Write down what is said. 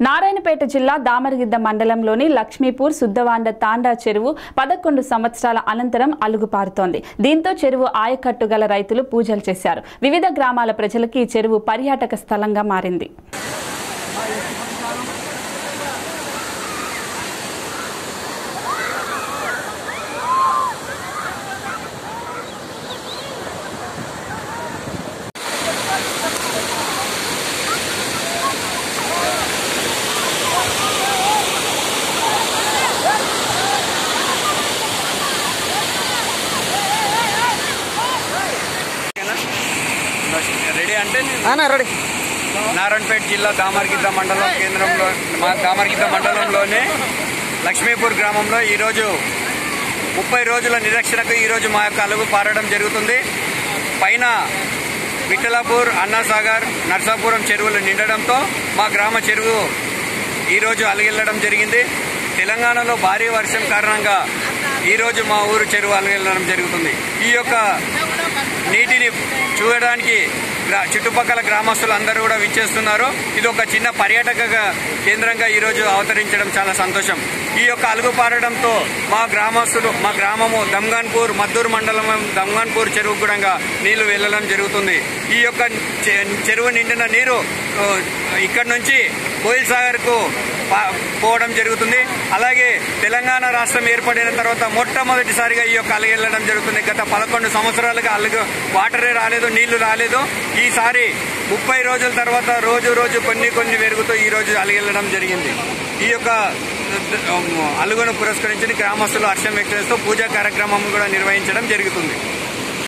నారాయణపేట జిల్లా దామరగిద్ద మండలంలోని లక్ష్మీపూర్ శుద్ధవాండ తాండా చెరువు పదకొండు సంవత్సరాల అనంతరం అలుగుపారుతోంది దీంతో చెరువు ఆయకట్టు గల రైతులు పూజలు చేశారు వివిధ గ్రామాల ప్రజలకి ఈ చెరువు పర్యాటక స్థలంగా మారింది రెడీ అంటే అన్నా రెడీ నారాయణపేట జిల్లా దామర్గిద్ద మండలం కేంద్రంలో మా దామర్గిద్ద మండలంలోని లక్ష్మీపూర్ గ్రామంలో ఈరోజు ముప్పై రోజుల నిరీక్షణకు ఈరోజు మా యొక్క అలుగు పారడం జరుగుతుంది పైన విఠలాపూర్ అన్నాసాగర్ నర్సాపురం చెరువులు నిండడంతో మా గ్రామ చెరువు ఈరోజు అలిగిల్లడం జరిగింది తెలంగాణలో భారీ వర్షం కారణంగా ఈరోజు మా ఊరు చెరువు అలిగిల్లడం జరుగుతుంది ఈ యొక్క నీటిని చూడడానికి గ్రా- చుట్టుపక్కల గ్రామస్తులు అందరూ కూడా విచ్చేస్తున్నారు ఇది ఒక చిన్న పర్యాటక కేంద్రంగా ఈరోజు అవతరించడం చాలా సంతోషం ఈ యొక్క అలుగు పారడంతో మా గ్రామస్తులు మా గ్రామము దమ్గాన్పూర్ మద్దూరు మండలం దమ్గాన్పూర్ చెరువు కూడా నీళ్లు వెళ్ళడం జరుగుతుంది ఈ యొక్క చె- చెరువు నిండిన నీరు ఆ, ఇక్కడ నుంచి కోయిల్ సాగర్కు పా- పోవడం జరుగుతుంది అలాగే తెలంగాణ రాష్ట్రం ఏర్పడిన తర్వాత మొట్టమొదటిసారిగా ఈ యొక్క అలుగు వెళ్ళడం జరుగుతుంది గత పదకొండు సంవత్సరాలుగా అలుగు వాటరే రాలేదు నీళ్లు రాలేదు ఈసారి ముప్పై రోజుల తర్వాత రోజు రోజు కొన్ని కొన్ని పెరుగుతూ ఈ రోజు అలిగెళ్ళడం జరిగింది ఈ యొక్క ఉమ్, అలుగును పురస్కరించి గ్రామస్తులు హర్షం వ్యక్తం చేస్తూ పూజా కార్యక్రమం కూడా నిర్వహించడం జరుగుతుంది